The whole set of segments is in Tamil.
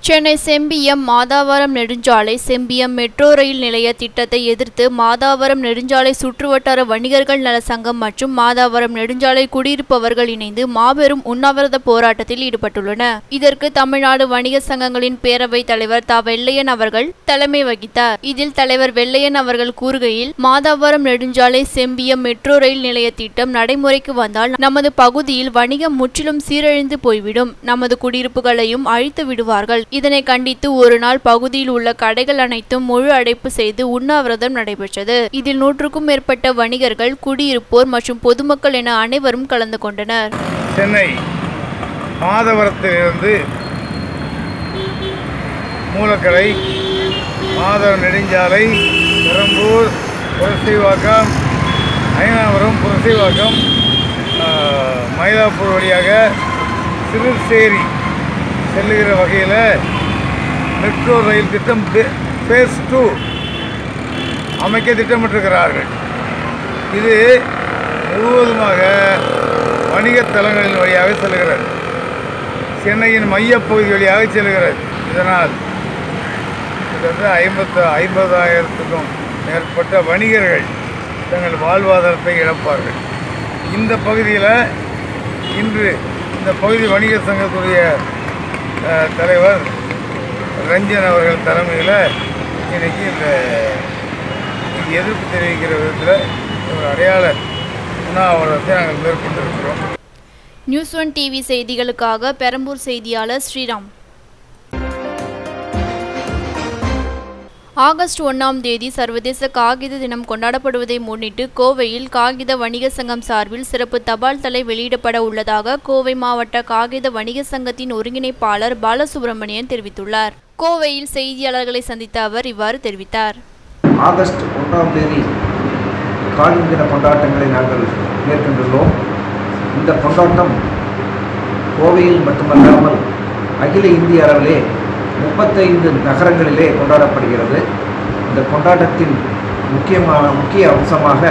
சென்னை செம்பியம் மாதாவரம் நெடுஞ்சாலை செம்பியம் மெட்ரோ ரயில் நிலைய திட்டத்தை எதிர்த்து மாதாவரம் நெடுஞ்சாலை சுற்றுவட்டார வணிகர்கள் நல சங்கம் மற்றும் மாதாவரம் நெடுஞ்சாலை குடியிருப்பவர்கள் இணைந்து மாபெரும் உண்ணாவிரத போராட்டத்தில் ஈடுபட்டுள்ளனர் இதற்கு தமிழ்நாடு வணிக சங்கங்களின் பேரவைத் தலைவர் தா வெள்ளையன் அவர்கள் தலைமை வகித்தார் இதில் தலைவர் வெள்ளையன் அவர்கள் கூறுகையில் மாதாவரம் நெடுஞ்சாலை செம்பியம் மெட்ரோ ரயில் நிலைய திட்டம் நடைமுறைக்கு வந்தால் நமது பகுதியில் வணிகம் முற்றிலும் சீரழிந்து போய்விடும் நமது குடியிருப்புகளையும் அழித்து விடுவார்கள் இதனை கண்டித்து ஒரு நாள் பகுதியில் உள்ள கடைகள் அனைத்தும் முழு அடைப்பு செய்து உண்ணாவிரதம் நடைபெற்றது இதில் நூற்றுக்கும் மேற்பட்ட வணிகர்கள் குடியிருப்போர் மற்றும் பொதுமக்கள் என அனைவரும் கலந்து கொண்டனர் சென்னை மாதவரத்திலிருந்து மூலக்கடை மாதவ நெடுஞ்சாலை பெரம்பூர் புரசைவாக்கம் அயனாபுரம் புரசைவாக்கம் ஆஹ், மயிலாப்பூர் வழியாக சிறுசேரி செல்லுகிற வகையில் மெட்ரோ ரயில் திட்டம் ஃபேஸ் டூ அமைக்க திட்டமிட்டிருக்கிறார்கள் இது முழுவதுமாக வணிகத் தலங்களின் வழியாக செல்கிறது சென்னையின் மையப்பகுதி வழியாக செல்கிறது இதனால் கிட்டத்தட்ட ஐம்பத்து ஐம்பதாயிரத்துக்கும் மேற்பட்ட வணிகர்கள் தங்கள் வாழ்வாதாரத்தை இழப்பார்கள் இந்த பகுதியில் இன்று இந்த பகுதி வணிக சங்கத்துடைய அஹ், தலைவர் ரஞ்சன் அவர்கள் தலைமையில் இன்னைக்கு இந்த இதுக்கு எதிர்ப்பு தெரிவிக்கிற விதத்தில் ஒரு அடையாள உண்ணாவிரதத்தை நாங்கள் மேற்கொண்டிருக்கிறோம் நியூஸ் ஒன் டிவி செய்திகளுக்காக பெரம்பூர் செய்தியாளர் ஸ்ரீராம் ஆகஸ்ட் ஒன்றாம் தேதி சர்வதேச காகித தினம் கொண்டாடப்படுவதை முன்னிட்டு கோவையில் காகித வணிக சங்கம் சார்பில் சிறப்பு தபால் தலை வெளியிடப்பட உள்ளதாக கோவை மாவட்ட காகித வணிக சங்கத்தின் ஒருங்கிணைப்பாளர் பாலசுப்ரமணியன் தெரிவித்துள்ளார் கோவையில் செய்தியாளர்களை சந்தித்த அவர் இவ்வாறு தெரிவித்தார் ஆகஸ்ட் ஒன்றாம் தேதி காகித தின கொண்டாட்டங்களை நாங்கள் மேற்கொண்டுள்ளோம் இந்த கொண்டாட்டம் கோவையில் மட்டுமல்லாமல் அகில இந்திய அளவிலே முப்பத்தைந்து நகரங்களிலே கொண்டாடப்படுகிறது இந்த கொண்டாட்டத்தின் முக்கியமான முக்கிய அம்சமாக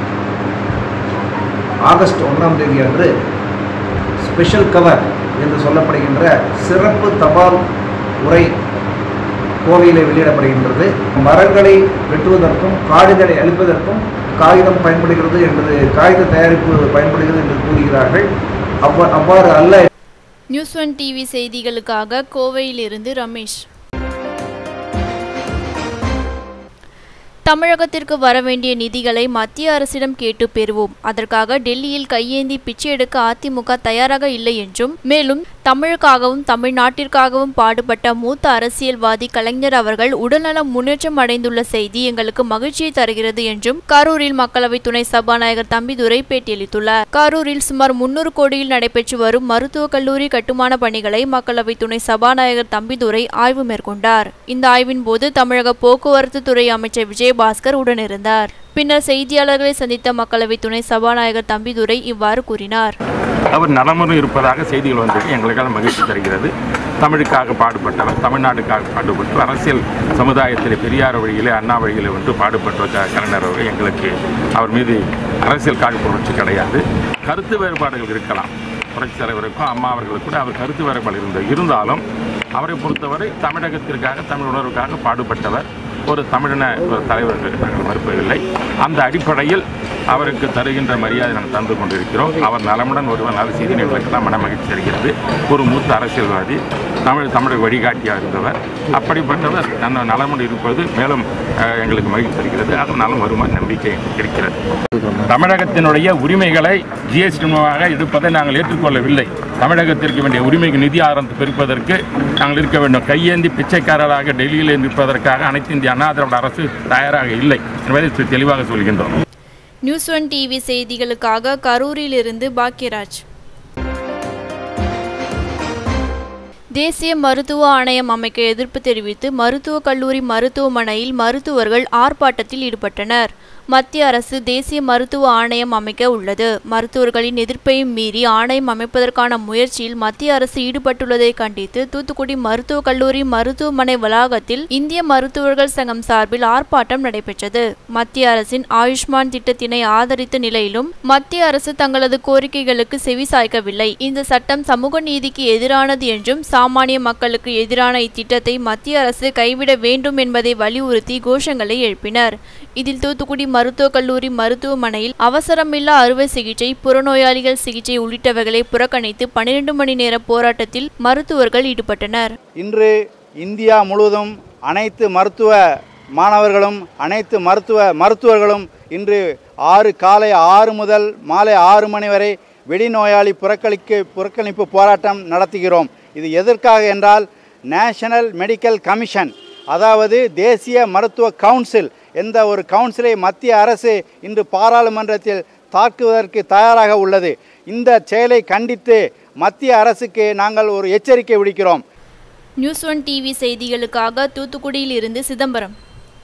ஆகஸ்ட் ஒன்றாம் தேதி அன்று ஸ்பெஷல் கவர் என்று சொல்லப்படுகின்ற சிறப்பு தபால் உரை கோவையில் வெளியிடப்படுகின்றது மரங்களை வெட்டுவதற்கும் காடுகளை அழிப்பதற்கும் காகிதம் பயன்படுகிறது என்பது காகித தயாரிப்பு பயன்படுகிறது என்று கூறுகிறார்கள் அவ்வா அவ்வாறு அல்ல நியூஸ் ஒன் டிவி செய்திகளுக்காக கோவையிலிருந்து ரமேஷ் தமிழகத்திற்கு வர வேண்டிய நிதிகளை மத்திய அரசிடம் கேட்டு பெறுவோம் அதற்காக டெல்லியில் கையேந்தி பிச்சை எடுக்க அதிமுக தயாராக இல்லை என்றும் மேலும் தமிழுக்காகவும் தமிழ்நாட்டிற்காகவும் பாடுபட்ட மூத்த அரசியல்வாதி கலைஞர் அவர்கள் உடல்நலம் முன்னேற்றம் அடைந்துள்ள செய்தி எங்களுக்கு மகிழ்ச்சியை தருகிறது என்றும் கரூரில் மக்களவை துணை சபாநாயகர் தம்பிதுரை பேட்டியளித்துள்ளார் கரூரில் சுமார் முன்னூறு கோடியில் நடைபெற்று வரும் மருத்துவக் கல்லூரி கட்டுமான பணிகளை மக்களவை துணை சபாநாயகர் தம்பிதுரை ஆய்வு மேற்கொண்டார் இந்த ஆய்வின் போது தமிழக போக்குவரத்து துறை அமைச்சர் விஜயபாஸ்கர் உடனிருந்தார் பின்னர் செய்தியாளர்களை சந்தித்த மக்களவை துணை சபாநாயகர் தம்பிதுரை இவ்வாறு கூறினார் அவர் நலமுடன் இருப்பதாக செய்திகள் வந்தது எங்களுக்கெல்லாம் மகிழ்ச்சி தருகிறது தமிழுக்காக பாடுபட்டவர் தமிழ்நாட்டுக்காக பாடுபட்டு அரசியல் சமுதாயத்தில் பெரியார் வழியிலே அண்ணா வழியிலே வந்து பாடுபட்ட க- கலைஞர் அவர்கள் எங்களுக்கு அவர் மீது அரசியல் காழ்ப்புணர்ச்சி கிடையாது கருத்து வேறுபாடுகள் இருக்கலாம் புரட்சித் தலைவருக்கும் அம்மா அவர்களுக்கும் கூட அவர் கருத்து வேறுபாடு இருந்தது இருந்தாலும் அவரை பொறுத்தவரை தமிழகத்திற்காக தமிழ் உணர்வுக்காக பாடுபட்டவர் ஒரு தமிழின ஒரு தலைவர் என்று நாங்கள் மறுப்பதில்லை அந்த அடிப்படையில் அவருக்கு தருகின்ற மரியாதை நாங்கள் தந்து கொண்டிருக்கிறோம் அவர் நலமுடன் ஒருவர் நல்ல செய்தி எங்களுக்கெல்லாம் மன மகிழ்ச்சி அளிக்கிறது ஒரு மூத்த அரசியல்வாதி தமிழ் தமிழ் வழிகாட்டியாக இருந்தவர் அப்படிப்பட்டவர் அந்த நலமுடன் இருப்பது மேலும் அஹ், எங்களுக்கு மகிழ்ச்சி தருகிறது அது நலம் வருமா நம்பிக்கை இருக்கிறது தமிழகத்தினுடைய உரிமைகளை ஜிஎஸ்டி மூலமாக எடுப்பதை நாங்கள் ஏற்றுக்கொள்ளவில்லை தமிழகத்திற்கு வேண்டிய உரிமைக்கு நிதி ஆரம்பத்து பெருப்பதற்கு நாங்கள் இருக்க வேண்டும் கையேந்தி பிச்சைக்காரராக டெல்லியில் நிற்பதற்காக அனைத்து இந்திய அண்ணா திராவிட அரசு தயாராக இல்லை என்பதை தெளிவாக சொல்கின்றோம் நியூஸ் ஒன் டிவி செய்திகளுக்காக கரூரிலிருந்து பாக்யராஜ் தேசிய மருத்துவ ஆணையம் அமைக்க எதிர்ப்பு தெரிவித்து மருத்துவக் கல்லூரி மருத்துவமனையில் மருத்துவர்கள் ஆர்ப்பாட்டத்தில் ஈடுபட்டனர் மத்திய அரசு தேசிய மருத்துவ ஆணையம் அமைக்க உள்ளது மருத்துவர்களின் எதிர்ப்பையும் மீறி ஆணையம் அமைப்பதற்கான முயற்சியில் மத்திய அரசு ஈடுபட்டுள்ளதை கண்டித்து தூத்துக்குடி மருத்துவக் கல்லூரி மருத்துவமனை வளாகத்தில் இந்திய மருத்துவர்கள் சங்கம் சார்பில் ஆர்ப்பாட்டம் நடைபெற்றது மத்திய அரசின் ஆயுஷ்மான் திட்டத்தினை ஆதரித்த நிலையிலும் மத்திய அரசு தங்களது கோரிக்கைகளுக்கு செவி சாய்க்கவில்லை இந்த சட்டம் சமூக நீதிக்கு எதிரானது என்றும் சாமானிய மக்களுக்கு எதிரான இத்திட்டத்தை மத்திய அரசு கைவிட வேண்டும் என்பதை வலியுறுத்தி கோஷங்களை எழுப்பினர் இதில் தூத்துக்குடி மருத்துவக் கல்லூரி மருத்துவமனையில் அவசரமில்லா அறுவை சிகிச்சை புறநோயாளிகள் சிகிச்சை உள்ளிட்டவைகளை புறக்கணித்து பனிரெண்டு மணி நேர போராட்டத்தில் மருத்துவர்கள் ஈடுபட்டனர் இன்று இந்தியா முழுவதும் அனைத்து மருத்துவ மாணவர்களும் அனைத்து மருத்துவ மருத்துவர்களும் இன்று ஆறு காலை ஆறு முதல் மாலை ஆறு மணி வரை வெடிநோயாளி புறக்கணிக்க புறக்கணிப்பு போராட்டம் நடத்துகிறோம் இது எதற்காக என்றால் நேஷனல் மெடிக்கல் கமிஷன் அதாவது தேசிய மருத்துவ கவுன்சில் எந்த ஒரு கவுன்சிலை மத்திய அரசு இன்று பாராளுமன்றத்தில் தாக்குவதற்கு தயாராக உள்ளது இந்த செயலை கண்டித்து மத்திய அரசுக்கு நாங்கள் ஒரு எச்சரிக்கை விடுக்கிறோம் நியூஸ் ஒன் டிவி செய்திகளுக்காக தூத்துக்குடியில் இருந்து சிதம்பரம்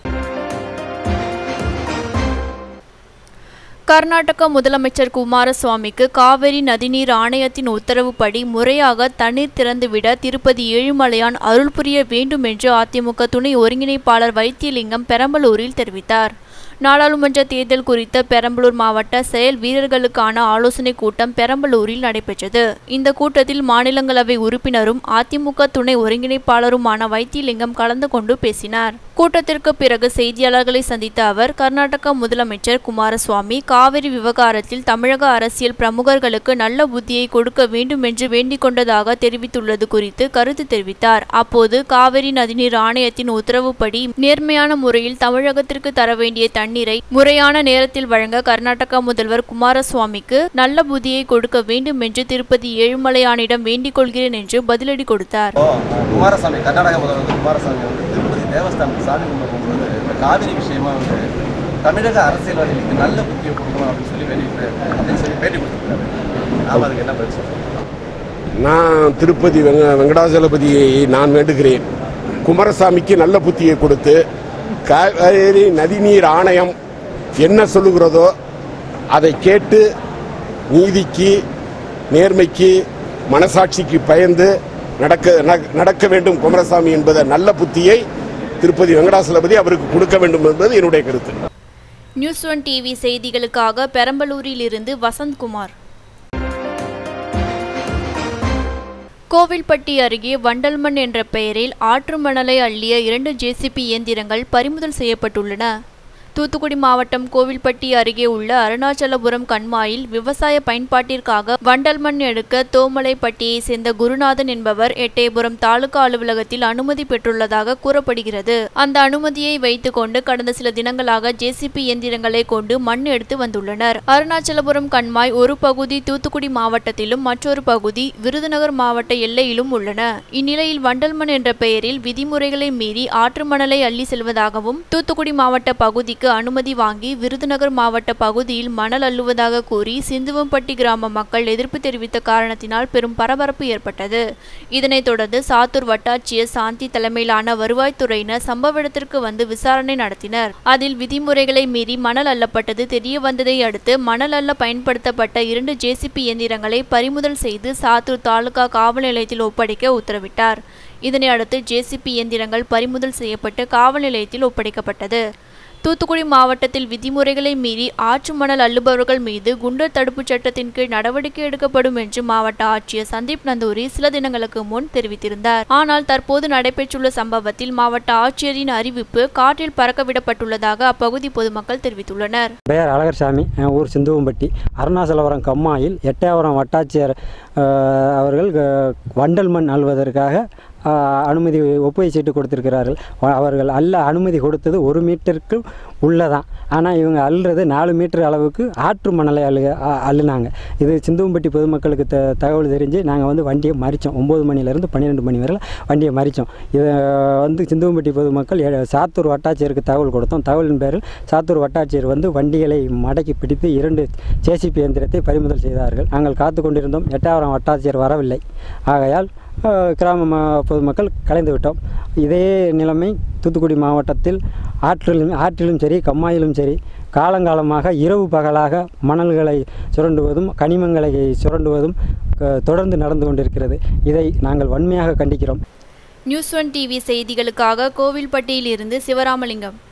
கர்நாடக முதலமைச்சர் குமாரசுவாமிக்கு காவிரி நதிநீர் ஆணையத்தின் உத்தரவுப்படி முறையாக தண்ணீர் திறந்துவிட திருப்பதி ஏழுமலையான் அருள் புரிய வேண்டும் என்று அதிமுக துணை ஒருங்கிணைப்பாளர் வைத்தியலிங்கம் பெரம்பலூரில் தெரிவித்தார் நாடாளுமன்ற தேர்தல் குறித்த பெரம்பலூர் மாவட்ட செயல் வீரர்களுக்கான ஆலோசனைக் கூட்டம் பெரம்பலூரில் நடைபெற்றது இந்த கூட்டத்தில் மாநிலங்களவை உறுப்பினரும் அதிமுக துணை ஒருங்கிணைப்பாளருமான வைத்தியலிங்கம் கலந்து கொண்டு பேசினார் கூட்டத்திற்கு பிறகு செய்தியாளர்களை சந்தித்த அவர் கர்நாடக முதலமைச்சர் குமாரசுவாமி காவிரி விவகாரத்தில் தமிழக அரசியல் பிரமுகர்களுக்கு நல்ல புத்தியை கொடுக்க வேண்டும் என்று வேண்டிக் கொண்டதாக தெரிவித்துள்ளது குறித்து கருத்து தெரிவித்தார் அப்போது காவிரி நதிநீர் ஆணையத்தின் உத்தரவுப்படி நேர்மையான முறையில் தமிழகத்திற்கு தர வேண்டிய தண்ணீரை முறையான நேரத்தில் வழங்க கர்நாடக முதல்வர் குமாரசுவாமிக்கு நல்ல புத்தியை கொடுக்க வேண்டும் என்று திருப்பதி ஏழுமலையானிடம் வேண்டிக் கொள்கிறேன் என்று பதிலடி கொடுத்தார் குமாரசாமி கர்நாடக முதல்வர் குமாரசாமி வந்து திருப்பதி தேவஸ்தானம் சாமி கும்பிட போகும்போது இந்த காவிரி விஷயமா வந்து தமிழக அரசியல்வாதிகளுக்கு நல்ல புத்தியை கொடுக்கணும் அப்படின்னு சொல்லி வேண்டிட்டு அப்படின்னு சொல்லி பேட்டி கொடுத்துருக்காரு நாம அதுக்கு என்ன பதில் சொல்றோம் நான் திருப்பதி வெங்க வெங்கடாசலபதியை நான் வேண்டுகிறேன் குமாரசாமிக்கு நல்ல புத்தியை கொடுத்து காவேரி நதிநீர் ஆணையம் என்ன சொல்லுகிறதோ அதை கேட்டு நீதிக்கு நேர்மைக்கு மனசாட்சிக்கு பயந்து நடக்க நட- நடக்க வேண்டும் குமாரசாமி என்பத நல்ல புத்தியை திருப்பதி வெங்கடாசலபதி அவருக்கு கொடுக்க வேண்டும் என்பது என்னுடைய கருத்து நியூஸ் ஒன் டிவி செய்திகளுக்காக பெரம்பலூரில் இருந்து வசந்த்குமார் கோவில்பட்டி அருகே வண்டல்மண் என்ற பெயரில் ஆற்று மணலை அள்ளிய இரண்டு ஜேசிபி இயந்திரங்கள் பறிமுதல் செய்யப்பட்டுள்ளன தூத்துக்குடி மாவட்டம் கோவில்பட்டி அருகே உள்ள அருணாச்சலபுரம் கண்மாயில் விவசாய பயன்பாட்டிற்காக வண்டல் மண் எடுக்க தோமலைப்பட்டியை சேர்ந்த குருநாதன் என்பவர் எட்டயபுரம் தாலுகா அலுவலகத்தில் அனுமதி பெற்றுள்ளதாக கூறப்படுகிறது அந்த அனுமதியை வைத்துக்கொண்டு கடந்த சில தினங்களாக ஜேசிபி இயந்திரங்களை கொண்டு மண் எடுத்து வந்துள்ளனர் அருணாச்சலபுரம் கண்மாய் ஒரு பகுதி தூத்துக்குடி மாவட்டத்திலும் மற்றொரு பகுதி விருதுநகர் மாவட்ட எல்லையிலும் உள்ளன இந்நிலையில் வண்டல்மண் என்ற பெயரில் விதிமுறைகளை மீறி ஆற்று மணலை அள்ளி செல்வதாகவும் தூத்துக்குடி மாவட்ட பகுதிக்கு அனுமதி வாங்கி விருதுநகர் மாவட்ட பகுதியில் மணல் அள்ளுவதாக கூறி சிந்துவம்பட்டி கிராம மக்கள் எதிர்ப்பு தெரிவித்த காரணத்தினால் பெரும் பரபரப்பு ஏற்பட்டது இதனைத் தொடர்ந்து சாத்தூர் வட்டாட்சியர் சாந்தி தலைமையிலான வருவாய்த்துறையினர் சம்பவ இடத்திற்கு வந்து விசாரணை நடத்தினர் அதில் விதிமுறைகளை மீறி மணல் அள்ளப்பட்டது தெரிய வந்ததை அடுத்து மணல் அள்ள பயன்படுத்தப்பட்ட இரண்டு ஜேசிபி இயந்திரங்களை பறிமுதல் செய்து சாத்தூர் தாலுகா காவல் நிலையத்தில் ஒப்படைக்க உத்தரவிட்டார் இதனை அடுத்து ஜேசிபி இயந்திரங்கள் பறிமுதல் செய்யப்பட்டு காவல் நிலையத்தில் ஒப்படைக்கப்பட்டது தூத்துக்குடி மாவட்டத்தில் விதிமுறைகளை மீறி ஆற்று மணல் அள்ளுபவர்கள் மீது குண்டர் தடுப்புச் சட்டத்தின் கீழ் நடவடிக்கை எடுக்கப்படும் என்று மாவட்ட ஆட்சியர் சந்தீப் நந்தூரி சில தினங்களுக்கு முன் தெரிவித்திருந்தார் ஆனால் தற்போது நடைபெற்றுள்ள சம்பவத்தில் மாவட்ட ஆட்சியரின் அறிவிப்பு காற்றில் பறக்கவிடப்பட்டுள்ளதாக அப்பகுதி பொதுமக்கள் தெரிவித்துள்ளனர் பெயர் அழகர்சாமி என் ஊர் சிந்துவம்பட்டி அருணாசலபுரம் கம்மாயில் எட்டயபுரம் வட்டாட்சியர் அஹ், அவர்கள் அஹ், வண்டல் மண் அள்வதற்காக அஹ், அனுமதி ஒப்புகை சீட்டு கொடுத்திருக்கிறார்கள் வ- அவர்கள் அல்ல அனுமதி கொடுத்தது ஒரு மீட்டருக்கு உள்ளதான் ஆனால் இவங்க அள்ளுறது நாலு மீட்டர் அளவுக்கு ஆற்று மணலை அள்ளு அ- அள்ளுனாங்க இது சிந்துவம்பட்டி பொதுமக்களுக்கு த தகவல் தெரிஞ்சு நாங்கள் வந்து வண்டியை மறித்தோம் ஒம்பது மணிலேருந்து பன்னிரெண்டு மணி வரை வண்டியை மறித்தோம் இதை வந்து சிந்துவம்பட்டி பொதுமக்கள் எ- சாத்தூர் வட்டாட்சியருக்கு தகவல் கொடுத்தோம் தகவலின் பேரில் சாத்தூர் வட்டாட்சியர் வந்து வண்டிகளை மடக்கி பிடித்து இரண்டு ஜேசிபி இயந்திரத்தை பறிமுதல் செய்தார்கள் நாங்கள் காத்து கொண்டிருந்தோம் எட்டாயிரம் வட்டாட்சியர் வரவில்லை ஆகையால் அஹ், கிராம ம- பொதுமக்கள் கலைந்து விட்டோம் இதே நிலைமை தூத்துக்குடி மாவட்டத்தில் ஆற்றிலும் ஆற்றிலும் சரி கம்மாயிலும் சரி காலங்காலமாக இரவு பகலாக மணல்களை சுரண்டுவதும் கனிமங்களை சுரண்டுவதும் அஹ், தொடர்ந்து நடந்து கொண்டிருக்கிறது இதை நாங்கள் வன்மையாக கண்டிக்கிறோம் நியூஸ் ஒன் டிவி செய்திகளுக்காக கோவில்பட்டியிலிருந்து சிவராமலிங்கம்